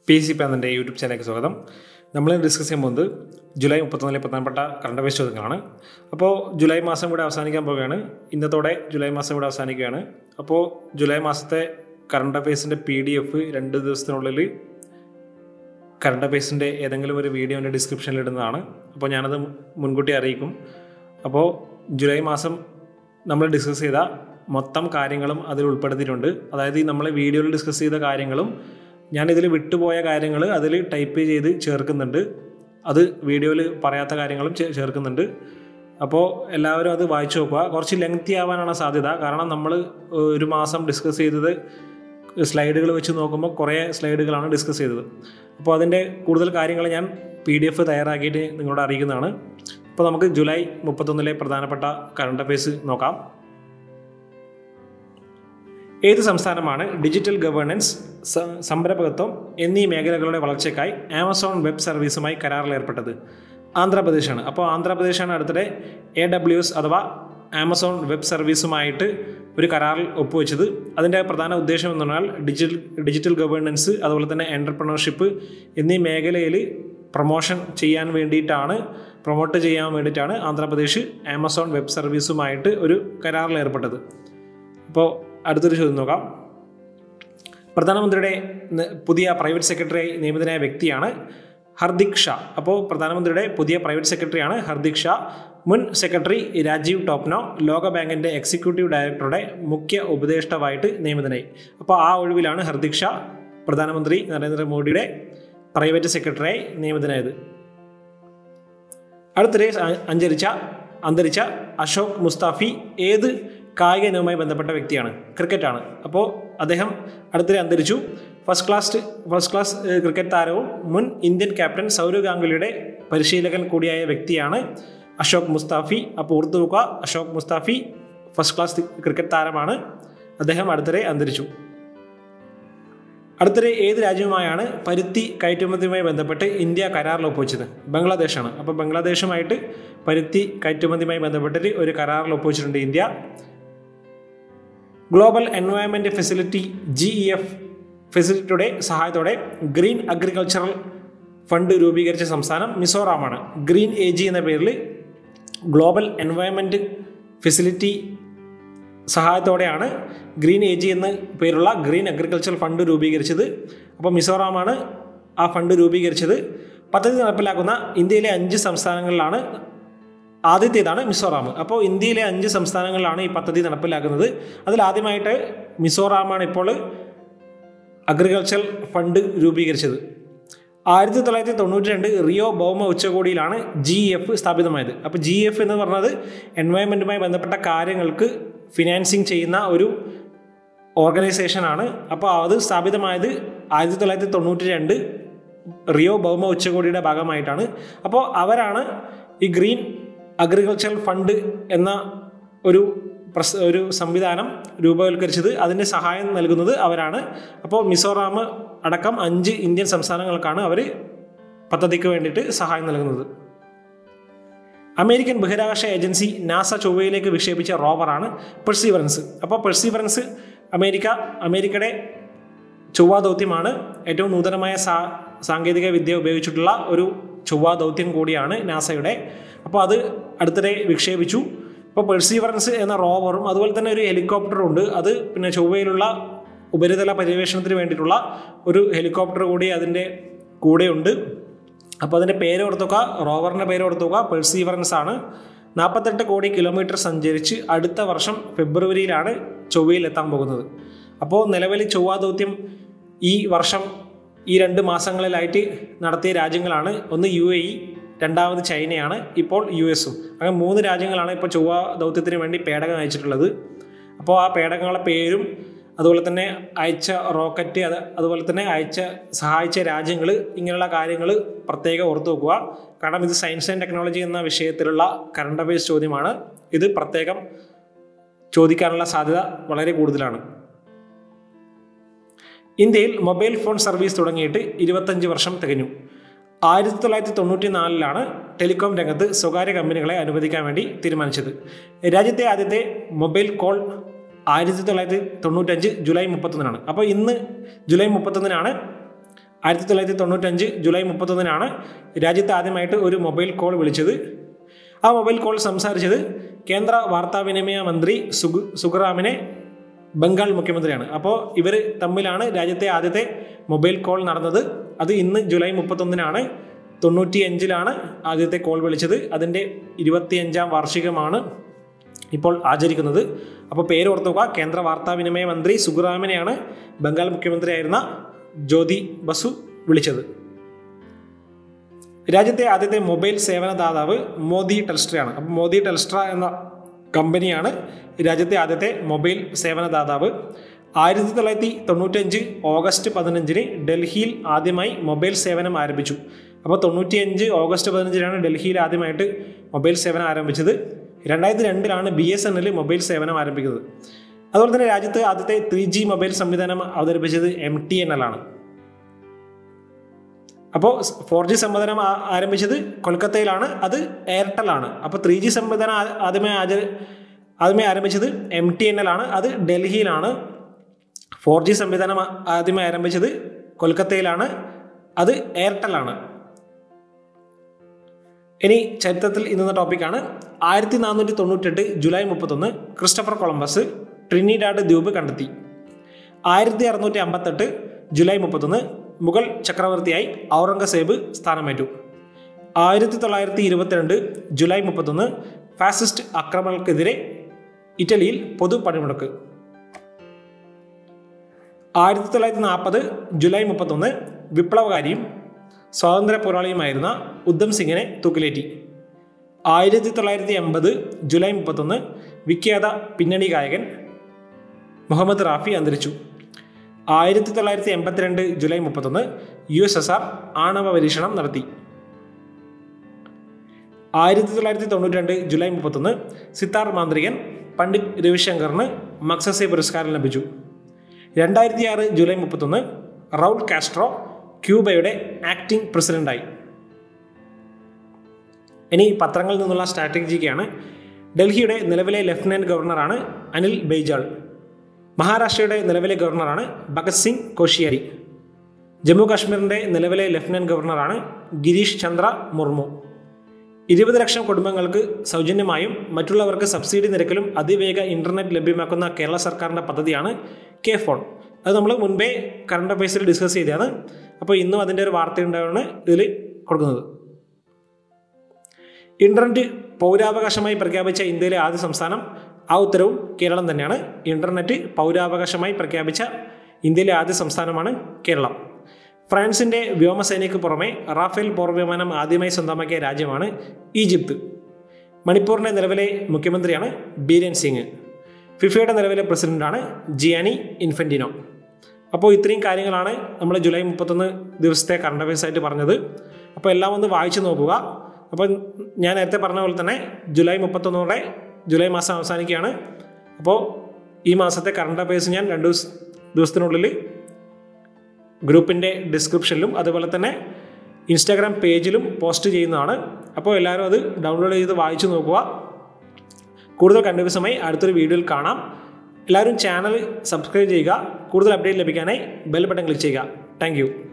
P C പാനലിൻ്റെ YouTube ചാനലിലേക്ക് സ്വാഗതം നമ്മൾ ഡിസ്കസ് ചെയ്യാൻ പോകുന്നത് ജൂലൈ മുപ്പത്തൊന്നിലെ പ്രധാനപ്പെട്ട കറണ്ട് അഫയേഴ്സ് ചോദ്യങ്ങളാണ് അപ്പോൾ ജൂലൈ മാസം കൂടെ അവസാനിക്കാൻ പോവുകയാണ് ഇന്നത്തോടെ ജൂലൈ മാസം കൂടെ അവസാനിക്കുകയാണ് അപ്പോൾ ജൂലൈ മാസത്തെ കറണ്ട് അഫയേഴ്സിൻ്റെ പി ഡി എഫ് രണ്ട് ദിവസത്തിനുള്ളിൽ കറണ്ട് അഫയേഴ്സിൻ്റെ ഏതെങ്കിലും ഒരു വീഡിയോൻ്റെ ഡിസ്ക്രിപ്ഷനിൽ ഇടുന്നതാണ് അപ്പോൾ ഞാനത് മുൻകൂട്ടി അറിയിക്കും അപ്പോൾ ജൂലൈ മാസം നമ്മൾ ഡിസ്കസ് ചെയ്ത മൊത്തം കാര്യങ്ങളും അതിൽ ഉൾപ്പെടുത്തിയിട്ടുണ്ട് അതായത് ഈ നമ്മൾ വീഡിയോയിൽ ഡിസ്കസ് ചെയ്ത കാര്യങ്ങളും ഞാനിതിൽ വിട്ടുപോയ കാര്യങ്ങൾ അതിൽ ടൈപ്പ് ചെയ്ത് ചേർക്കുന്നുണ്ട് അത് വീഡിയോയിൽ പറയാത്ത കാര്യങ്ങളും ചേ- ചേർക്കുന്നുണ്ട് അപ്പോൾ എല്ലാവരും അത് വായിച്ചു നോക്കുക കുറച്ച് ലെങ്തി ആവാനാണ് സാധ്യത കാരണം നമ്മൾ ഒരു മാസം ഡിസ്കസ് ചെയ്തത് സ്ലൈഡുകൾ വെച്ച് നോക്കുമ്പോൾ കുറേ സ്ലൈഡുകളാണ് ഡിസ്കസ് ചെയ്തത് അപ്പോൾ അതിൻ്റെ കൂടുതൽ കാര്യങ്ങൾ ഞാൻ പി ഡി എഫ് തയ്യാറാക്കിയിട്ട് നിങ്ങളോട് അറിയിക്കുന്നതാണ് അപ്പോൾ നമുക്ക് ജൂലൈ മുപ്പത്തൊന്നിലെ പ്രധാനപ്പെട്ട കറണ്ട് അഫയേഴ്സ് നോക്കാം ഏത് സംസ്ഥാനമാണ് ഡിജിറ്റൽ ഗവേണൻസ് സ- സംരംഭകത്വം എന്നീ മേഖലകളുടെ വളർച്ചയ്ക്കായി ആമസോൺ വെബ് സർവീസുമായി കരാറിൽ ഏർപ്പെട്ടത് ആന്ധ്രാപ്രദേശാണ് അപ്പോൾ ആന്ധ്രാപ്രദേശാണ് അടുത്തിടെ എ ഡബ്ല്യു എസ് അഥവാ ആമസോൺ വെബ് സർവീസുമായിട്ട് ഒരു കരാറിൽ ഒപ്പുവെച്ചത് അതിൻ്റെ പ്രധാന ഉദ്ദേശം എന്ന് പറഞ്ഞാൽ ഡിജിറ്റൽ ഡിജിറ്റൽ ഗവേണൻസ് അതുപോലെ തന്നെ എൻ്റർപ്രണർഷിപ്പ് എന്നീ മേഖലയിൽ പ്രൊമോഷൻ ചെയ്യാൻ വേണ്ടിയിട്ടാണ് പ്രൊമോട്ട് ചെയ്യാൻ വേണ്ടിയിട്ടാണ് ആന്ധ്രാപ്രദേശ് ആമസോൺ വെബ് സർവീസുമായിട്ട് ഒരു കരാറിൽ ഏർപ്പെട്ടത് അപ്പോൾ അടുത്തൊരു ചോദ്യം നോക്കാം പ്രധാനമന്ത്രിയുടെ ന- പുതിയ പ്രൈവറ്റ് സെക്രട്ടറിയായി നിയമിതനായ വ്യക്തിയാണ് ഹർദിക് ഷാ അപ്പോൾ പ്രധാനമന്ത്രിയുടെ പുതിയ പ്രൈവറ്റ് സെക്രട്ടറിയാണ് ഹർദിക് ഷാ മുൻ സെക്രട്ടറി രാജീവ് ടോപ്നോ ലോക ബാങ്കിൻ്റെ എക്സിക്യൂട്ടീവ് ഡയറക്ടറുടെ മുഖ്യ ഉപദേഷ്ടാവായിട്ട് നിയമിതനായി അപ്പോൾ ആ ഒഴിവിലാണ് ഹർദിക് ഷാ പ്രധാനമന്ത്രി നരേന്ദ്രമോദിയുടെ പ്രൈവറ്റ് സെക്രട്ടറിയായി നിയമിതനായത് അടുത്തിടെ അ- അഞ്ചരിച്ച അന്തരിച്ച അശോക് മുസ്താഫി ഏത് കായിക ഇനവുമായി ബന്ധപ്പെട്ട വ്യക്തിയാണ് ക്രിക്കറ്റാണ് അപ്പോൾ അദ്ദേഹം അടുത്തിടെ അന്തരിച്ചു ഫസ്റ്റ് ക്ലാസ് ഫസ്റ്റ് ക്ലാസ് ഏഹ്, ക്രിക്കറ്റ് താരവും മുൻ ഇന്ത്യൻ ക്യാപ്റ്റൻ സൗരവ് ഗാംഗുലിയുടെ പരിശീലകൻ കൂടിയായ വ്യക്തിയാണ് അശോക് മുസ്താഫി അപ്പോൾ ഓർത്തു നോക്കുക Ashok Mustafi first class cricket താരമാണ് അദ്ദേഹം അടുത്തിടെ അന്തരിച്ചു അടുത്തിടെ ഏത് രാജ്യവുമായാണ് പരുത്തി കയറ്റുമതിയുമായി ബന്ധപ്പെട്ട് ഇന്ത്യ കരാറിൽ ഒപ്പുവെച്ചത് ബംഗ്ലാദേശാണ് അപ്പോൾ ബംഗ്ലാദേശുമായിട്ട് പരുത്തി കയറ്റുമതിയുമായി ബന്ധപ്പെട്ടിട്ട് ഒരു കരാറിൽ ഒപ്പുവെച്ചിട്ടുണ്ട് India global environment facility G E F ഫെസിലിറ്റിയുടെ സഹായത്തോടെ ഗ്രീൻ അഗ്രികൾച്ചറൽ ഫണ്ട് രൂപീകരിച്ച സംസ്ഥാനം മിസോറാമാണ് ഗ്രീൻ എ ജി എന്ന പേരിൽ ഗ്ലോബൽ എൻവയോൺമെൻറ്റ് ഫെസിലിറ്റി സഹായത്തോടെയാണ് ഗ്രീൻ എ ജി എന്ന പേരുള്ള ഗ്രീൻ അഗ്രികൾച്ചർ ഫണ്ട് രൂപീകരിച്ചത് അപ്പോൾ മിസോറാമാണ് ആ ഫണ്ട് രൂപീകരിച്ചത് പദ്ധതി നടപ്പിലാക്കുന്ന ഇന്ത്യയിലെ അഞ്ച് സംസ്ഥാനങ്ങളിലാണ് ആദ്യത്തേതാണ് മിസോറാം അപ്പോൾ ഇന്ത്യയിലെ അഞ്ച് സംസ്ഥാനങ്ങളിലാണ് ഈ പദ്ധതി നടപ്പിലാക്കുന്നത് അതിൽ ആദ്യമായിട്ട് മിസോറാമാണ് ഇപ്പോൾ അഗ്രികൾച്ചർ ഫണ്ട് രൂപീകരിച്ചത് ആയിരത്തി തൊള്ളായിരത്തി തൊണ്ണൂറ്റി രണ്ട് റിയോ ഭൗമ ഉച്ചകോടിയിലാണ് ജി എഫ് സ്ഥാപിതമായത് അപ്പോൾ ജി എഫ് എന്ന് പറഞ്ഞത് എൻവയോൺമെൻറ്റുമായി ബന്ധപ്പെട്ട കാര്യങ്ങൾക്ക് ഫിനാൻസിങ് ചെയ്യുന്ന ഒരു ഓർഗനൈസേഷനാണ് അപ്പോൾ അത് സ്ഥാപിതമായത് ആയിരത്തി തൊള്ളായിരത്തി തൊണ്ണൂറ്റി രണ്ട് റിയോ ഭൗമ ഉച്ചകോടിയുടെ ഭാഗമായിട്ടാണ് അപ്പോൾ അവരാണ് ഈ ഗ്രീൻ അഗ്രികൾച്ചർ ഫണ്ട് എന്ന ഒരു പ്രസ് ഒരു സംവിധാനം രൂപവൽക്കരിച്ചത് അതിൻ്റെ സഹായം നൽകുന്നത് അവരാണ് അപ്പോൾ മിസോറാം അടക്കം അഞ്ച് ഇന്ത്യൻ സംസ്ഥാനങ്ങൾക്കാണ് അവർ പദ്ധതിക്ക് വേണ്ടിയിട്ട് സഹായം നൽകുന്നത് അമേരിക്കൻ ബഹിരാകാശ ഏജൻസി നാസ ചൊവ്വയിലേക്ക് വിക്ഷേപിച്ച റോവറാണ് പെർസീവറൻസ് അപ്പോൾ പെർസീവറൻസ് അമേരിക്ക അമേരിക്കയുടെ ചൊവ്വ ദൗത്യമാണ് ഏറ്റവും നൂതനമായ സാ സാങ്കേതിക വിദ്യ ഉപയോഗിച്ചിട്ടുള്ള ഒരു ചൊവ്വ ദൗത്യം കൂടിയാണ് നാസയുടെ അപ്പോൾ അത് അടുത്തിടെ വിക്ഷേപിച്ചു ഇപ്പോൾ പെർസീവറൻസ് എന്ന റോവറും അതുപോലെ തന്നെ ഒരു ഹെലികോപ്റ്ററും ഉണ്ട് അത് പിന്നെ ചൊവ്വയിലുള്ള ഉപരിതല പര്യവേഷണത്തിന് വേണ്ടിയിട്ടുള്ള ഒരു ഹെലികോപ്റ്റർ കൂടി അതിൻ്റെ കൂടെയുണ്ട് അപ്പോൾ അതിൻ്റെ പേര് ഓർത്തുക റോവറിൻ്റെ പേര് ഓർത്തുക പെർസീവറൻസ് ആണ് നാൽപ്പത്തെട്ട് കോടി കിലോമീറ്റർ സഞ്ചരിച്ച് അടുത്ത വർഷം ഫെബ്രുവരിയിലാണ് ചൊവ്വയിൽ എത്താൻ പോകുന്നത് അപ്പോൾ നിലവിൽ ചൊവ്വ ദൗത്യം ഈ വർഷം ഈ രണ്ട് മാസങ്ങളിലായിട്ട് നടത്തിയ രാജ്യങ്ങളാണ് ഒന്ന് യു എ ഇ രണ്ടാമത് ചൈനയാണ് ഇപ്പോൾ യു എസും അങ്ങനെ മൂന്ന് രാജ്യങ്ങളാണ് ഇപ്പോൾ ചൊവ്വ ദൗത്യത്തിന് വേണ്ടി പേടകം അയച്ചിട്ടുള്ളത് അപ്പോൾ ആ പേടകങ്ങളുടെ പേരും അതുപോലെ തന്നെ അയച്ച റോക്കറ്റ് അത് അതുപോലെ തന്നെ അയച്ച സഹായിച്ച രാജ്യങ്ങൾ ഇങ്ങനെയുള്ള കാര്യങ്ങൾ പ്രത്യേകം ഓർത്തു വെക്കുക കാരണം ഇത് സയൻസ് ആൻഡ് ടെക്നോളജി എന്ന വിഷയത്തിലുള്ള കറണ്ട് അഫയേഴ്സ് ചോദ്യമാണ് ഇത് പ്രത്യേകം ചോദിക്കാനുള്ള സാധ്യത വളരെ കൂടുതലാണ് ഇന്ത്യയിൽ മൊബൈൽ ഫോൺ സർവീസ് തുടങ്ങിയിട്ട് ഇരുപത്തഞ്ച് വർഷം തികഞ്ഞു ആയിരത്തി തൊള്ളായിരത്തി തൊണ്ണൂറ്റി നാലിലാണ് ടെലികോം രംഗത്ത് സ്വകാര്യ കമ്പനികളെ അനുവദിക്കാൻ വേണ്ടി തീരുമാനിച്ചത് രാജ്യത്തെ ആദ്യത്തെ മൊബൈൽ കോൾ ആയിരത്തി തൊള്ളായിരത്തി തൊണ്ണൂറ്റഞ്ച് ജൂലൈ മുപ്പത്തൊന്നിനാണ് അപ്പോൾ ഇന്ന് ജൂലൈ മുപ്പത്തൊന്നിനാണ് ആയിരത്തി തൊള്ളായിരത്തി തൊണ്ണൂറ്റഞ്ച് ജൂലൈ മുപ്പത്തൊന്നിനാണ് രാജ്യത്ത് ആദ്യമായിട്ട് ഒരു മൊബൈൽ കോൾ വിളിച്ചത് ആ മൊബൈൽ കോൾ സംസാരിച്ചത് കേന്ദ്ര വാർത്താവിനിമയ മന്ത്രി സുഗു സുഖറാമിനെ ബംഗാൾ മുഖ്യമന്ത്രിയാണ് അപ്പോൾ ഇവർ തമ്മിലാണ് രാജ്യത്തെ ആദ്യത്തെ മൊബൈൽ കോൾ നടന്നത് അത് ഇന്ന് ജൂലൈ മുപ്പത്തൊന്നിനാണ് തൊണ്ണൂറ്റി അഞ്ചിലാണ് ആദ്യത്തെ കോൾ വിളിച്ചത് അതിൻ്റെ ഇരുപത്തിയഞ്ചാം വാർഷികമാണ് ഇപ്പോൾ ആചരിക്കുന്നത് അപ്പോൾ പേര് ഓർത്തുക കേന്ദ്ര വാർത്താവിനിമയ മന്ത്രി സുഖറാമിനെയാണ് ബംഗാൾ മുഖ്യമന്ത്രിയായിരുന്ന ജ്യോതി ബസു വിളിച്ചത് രാജ്യത്തെ ആദ്യത്തെ മൊബൈൽ സേവന ദാതാവ് മോദി ടെൽസ്ട്രയാണ് അപ്പോൾ മോദി ടെൽസ്ട്ര എന്ന കമ്പനിയാണ് രാജ്യത്തെ ആദ്യത്തെ മൊബൈൽ സേവന ദാതാവ് ആയിരത്തി തൊള്ളായിരത്തി തൊണ്ണൂറ്റഞ്ച് ഓഗസ്റ്റ് പതിനഞ്ചിന് ഡൽഹിയിൽ ആദ്യമായി മൊബൈൽ സേവനം ആരംഭിച്ചു അപ്പോൾ തൊണ്ണൂറ്റിയഞ്ച് ഓഗസ്റ്റ് പതിനഞ്ചിനാണ് ഡൽഹിയിൽ ആദ്യമായിട്ട് മൊബൈൽ സേവനം ആരംഭിച്ചത് രണ്ടായിരത്തി രണ്ടിലാണ് B S N L mobile സേവനം ആരംഭിക്കുന്നത് അതുപോലെ തന്നെ രാജ്യത്ത് ആദ്യത്തെ ത്രീ ജി മൊബൈൽ സംവിധാനം അവതരിപ്പിച്ചത് എം ടി എൻ എൽ ആണ് അപ്പോൾ ഫോർ ജി സംവിധാനം ആ- ആരംഭിച്ചത് കൊൽക്കത്തയിലാണ് അത് എയർടെൽ ആണ് അപ്പോൾ ത്രീ ജി സംവിധാനം ആ- ആദ്യമേ ആച- ആദ്യമേ ആരംഭിച്ചത് എം ടി എൻ എൽ ആണ് അത് ഡൽഹിയിലാണ് ഫോർ ജി സംവിധാനം ആ- ആദ്യമേ ആരംഭിച്ചത് കൊൽക്കത്തയിലാണ് അത് എയർടെൽ ആണ് ഇനി ചരിത്രത്തിൽ ഇന്നുന്ന ടോപ്പിക്കാണ് ആയിരത്തി നാനൂറ്റി തൊണ്ണൂറ്റെട്ട് ജൂലൈ മുപ്പത്തൊന്ന് ക്രിസ്റ്റഫർ കൊളംബസ് ട്രിനിഡാഡ് ദ്വീപ് കണ്ടെത്തി ആയിരത്തി അറുന്നൂറ്റി അമ്പത്തെട്ട് ജൂലൈ മുപ്പത്തൊന്ന് മുഗൾ ചക്രവർത്തിയായി ഔറംഗസേബ് സ്ഥാനമേറ്റു ആയിരത്തി തൊള്ളായിരത്തി ഇരുപത്തിരണ്ട് ജൂലൈ മുപ്പത്തൊന്ന് ഫാസിസ്റ്റ് ആക്രമണങ്ങൾക്കെതിരെ ഇറ്റലിയിൽ പൊതു പണിമുടക്ക് ആയിരത്തി തൊള്ളായിരത്തി നാൽപ്പത് ജൂലൈ മുപ്പത്തൊന്ന് വിപ്ലവകാരിയും സ്വാതന്ത്ര്യ പോരാളിയുമായിരുന്ന ഉദ്ധം സിംഗിനെ തൂക്കിലേറ്റി ആയിരത്തി തൊള്ളായിരത്തി എൺപത് ജൂലൈ മുപ്പത്തൊന്ന് വിഖ്യാത പിന്നണി ഗായകൻ മുഹമ്മദ് റാഫി അന്തരിച്ചു ആയിരത്തി തൊള്ളായിരത്തി എൺപത്തിരണ്ട് ജൂലൈ മുപ്പത്തൊന്ന് യു എസ് എസ് ആർ ആണവ പരീക്ഷണം നടത്തി ആയിരത്തി തൊള്ളായിരത്തി തൊണ്ണൂറ്റി രണ്ട് ജൂലൈ മുപ്പത്തൊന്ന് സിത്താർ മാന്ത്രികൻ പണ്ഡിറ്റ് രവിശങ്കറിന് മക്സസെ പുരസ്കാരം ലഭിച്ചു രണ്ടായിരത്തി ആറ് ജൂലൈ മുപ്പത്തൊന്ന് റൗൾ കാസ്ട്രോ ക്യൂബയുടെ ആക്ടിംഗ് പ്രസിഡന്റായി ഇനി പത്രങ്ങളിൽ നിന്നുള്ള സ്ട്രാറ്റജിക്കാണ് ഡൽഹിയുടെ നിലവിലെ ലഫ്റ്റനന്റ് ഗവർണറാണ് അനിൽ ബെയ്ജാൾ മഹാരാഷ്ട്രയുടെ നിലവിലെ ഗവർണറാണ് ഭഗത് സിംഗ് കോഷിയാരി ജമ്മു കാശ്മീരിൻ്റെ നിലവിലെ ലഫ്റ്റനന്റ് ഗവർണറാണ് ഗിരീഷ് ചന്ദ്ര മുർമു ഇരുപത് ലക്ഷം കുടുംബങ്ങൾക്ക് സൗജന്യമായും മറ്റുള്ളവർക്ക് സബ്സിഡി നിരക്കിലും അതിവേഗ ഇന്റർനെറ്റ് ലഭ്യമാക്കുന്ന കേരള സർക്കാരിൻ്റെ പദ്ധതിയാണ് കെ ഫോൺ അത് നമ്മൾ മുൻപേ കറണ്ട് അഫയേഴ്സിൽ ഡിസ്കസ് ചെയ്തതാണ് അപ്പോൾ ഇന്നും അതിൻ്റെ ഒരു വാർത്തയുണ്ടാണ് ഇതിൽ കൊടുക്കുന്നത് ഇന്റർനെറ്റ് പൗരാവകാശമായി പ്രഖ്യാപിച്ച ഇന്ത്യയിലെ ആദ്യ സംസ്ഥാനം ആ ഉത്തരവും കേരളം തന്നെയാണ് ഇന്റർനെറ്റ് പൗരാവകാശമായി പ്രഖ്യാപിച്ച ഇന്ത്യയിലെ ആദ്യ സംസ്ഥാനമാണ് കേരളം ഫ്രാൻസിന്റെ വ്യോമസേനയ്ക്ക് പുറമെ റാഫേൽ പോർവിമാനം ആദ്യമായി സ്വന്തമാക്കിയ രാജ്യമാണ് ഈജിപ്ത് മണിപ്പൂരിന്റെ നിലവിലെ മുഖ്യമന്ത്രിയാണ് ബീരൻ സിംഗ് ഫിഫയുടെ നിലവിലെ പ്രസിഡന്റാണ് ജിയാനി ഇൻഫന്റിനോ അപ്പോൾ ഇത്രയും കാര്യങ്ങളാണ് നമ്മൾ ജൂലൈ മുപ്പത്തൊന്ന് ദിവസത്തെ കറണ്ട് അഫയേഴ്സ് ആയിട്ട് പറഞ്ഞത് അപ്പോൾ എല്ലാം ഒന്ന് വായിച്ചു നോക്കുക അപ്പോൾ ഞാൻ നേരത്തെ പറഞ്ഞ പോലെ തന്നെ ജൂലൈ മുപ്പത്തൊന്നോടെ ജൂലൈ മാസം അവസാനിക്കുകയാണ് അപ്പോൾ ഈ മാസത്തെ കറണ്ട് അഫയേഴ്സ് ഞാൻ രണ്ട് ദിവസ ദിവസത്തിനുള്ളിൽ ഗ്രൂപ്പിൻ്റെ ഡിസ്ക്രിപ്ഷനിലും അതുപോലെ തന്നെ ഇൻസ്റ്റാഗ്രാം പേജിലും പോസ്റ്റ് ചെയ്യുന്നതാണ് അപ്പോൾ എല്ലാവരും അത് ഡൗൺലോഡ് ചെയ്ത് വായിച്ചു നോക്കുക കൂടുതൽ കണ്ടിന്യൂസുമായി അടുത്തൊരു വീഡിയോയിൽ കാണാം എല്ലാവരും ചാനൽ സബ്സ്ക്രൈബ് ചെയ്യുക കൂടുതൽ അപ്ഡേറ്റ് ലഭിക്കാനായി ബെൽ ബട്ടൺ ക്ലിക്ക് ചെയ്യുക താങ്ക്